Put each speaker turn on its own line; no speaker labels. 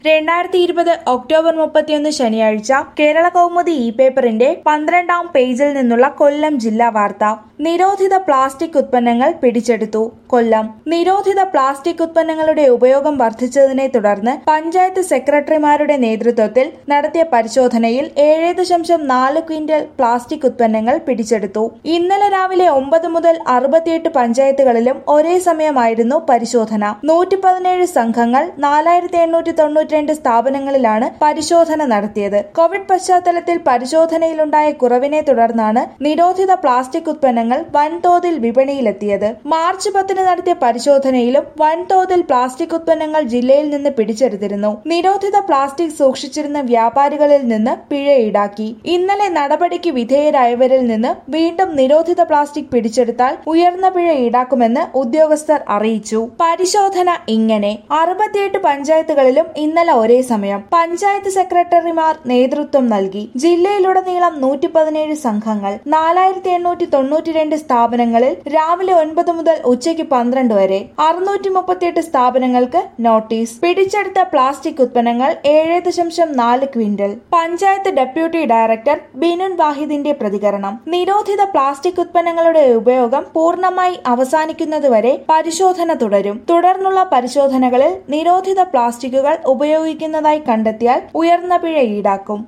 രണ്ടായിരത്തി ഇരുപത് ഒക്ടോബർ മുപ്പത്തിയൊന്ന് ശനിയാഴ്ച കേരള കൗമുദി ഇ പേപ്പറിന്റെ പന്ത്രണ്ടാം പേജിൽ നിന്നുള്ള കൊല്ലം ജില്ലാ വാർത്ത നിരോധിത പ്ലാസ്റ്റിക് ഉത്പന്നങ്ങൾ പിടിച്ചെടുത്തു കൊല്ലം നിരോധിത പ്ലാസ്റ്റിക് ഉത്പന്നങ്ങളുടെ ഉപയോഗം വർദ്ധിച്ചതിനെ തുടർന്ന് പഞ്ചായത്ത് സെക്രട്ടറിമാരുടെ നേതൃത്വത്തിൽ നടത്തിയ പരിശോധനയിൽ ഏഴ് ദശാംശം നാല് ക്വിന്റൽ പ്ലാസ്റ്റിക് ഉത്പന്നങ്ങൾ പിടിച്ചെടുത്തു ഇന്നലെ രാവിലെ ഒമ്പത് മുതൽ അറുപത്തിയെട്ട് പഞ്ചായത്തുകളിലും ഒരേ സമയമായിരുന്നു പരിശോധന നൂറ്റി പതിനേഴ് സംഘങ്ങൾ നാലായിരത്തി എണ്ണൂറ്റി തൊണ്ണൂറ്റിരണ്ട് സ്ഥാപനങ്ങളിലാണ് പരിശോധന നടത്തിയത് കോവിഡ് പശ്ചാത്തലത്തിൽ പരിശോധനയിലുണ്ടായ കുറവിനെ തുടർന്നാണ് നിരോധിത പ്ലാസ്റ്റിക് ഉത്പന്നങ്ങൾ വൻതോതിൽ വിപണിയിലെത്തിയത് മാർച്ച് പത്തിന് നടത്തിയ പരിശോധനയിലും വൻതോതിൽ പ്ലാസ്റ്റിക് ഉത്പന്നങ്ങൾ ജില്ലയിൽ നിന്ന് പിടിച്ചെടുത്തിരുന്നു നിരോധിത പ്ലാസ്റ്റിക് സൂക്ഷിച്ചിരുന്ന വ്യാപാരികളിൽ നിന്ന് പിഴ ഈടാക്കി ഇന്നലെ നടപടിക്ക് വിധേയരായവരിൽ നിന്ന് വീണ്ടും നിരോധിത പ്ലാസ്റ്റിക് പിടിച്ചെടുത്താൽ ഉയർന്ന പിഴ ഈടാക്കുമെന്ന് ഉദ്യോഗസ്ഥർ അറിയിച്ചു പരിശോധന ഇങ്ങനെ അറുപത്തിയെട്ട് പഞ്ചായത്തുകളിലും ഇന്നലെ ഒരേ സമയം പഞ്ചായത്ത് സെക്രട്ടറിമാർ നേതൃത്വം നൽകി ജില്ലയിലുടനീളം നൂറ്റി പതിനേഴ് സംഘങ്ങൾ നാലായിരത്തി എണ്ണൂറ്റി തൊണ്ണൂറ്റിരണ്ട് സ്ഥാപനങ്ങളിൽ രാവിലെ ഒൻപത് മുതൽ ഉച്ചയ്ക്ക് പന്ത്രണ്ട് വരെ അറുന്നൂറ്റി മുപ്പത്തിയെട്ട് സ്ഥാപനങ്ങൾക്ക് നോട്ടീസ് പിടിച്ചെടുത്ത പ്ലാസ്റ്റിക് ഉത്പന്നങ്ങൾ ഏഴ് ദശാംശം നാല് quintal panchayat deputy director Binun വാഹിദിന്റെ പ്രതികരണം നിരോധിത പ്ലാസ്റ്റിക് ഉത്പന്നങ്ങളുടെ ഉപയോഗം പൂർണ്ണമായി അവസാനിക്കുന്നതുവരെ പരിശോധന തുടരും തുടർന്നുള്ള പരിശോധനകളിൽ നിരോധിത പ്ലാസ്റ്റിക്കുകൾ ഉപയോഗിക്കുന്നതായി കണ്ടെത്തിയാൽ ഉയർന്ന പിഴ ഈടാക്കും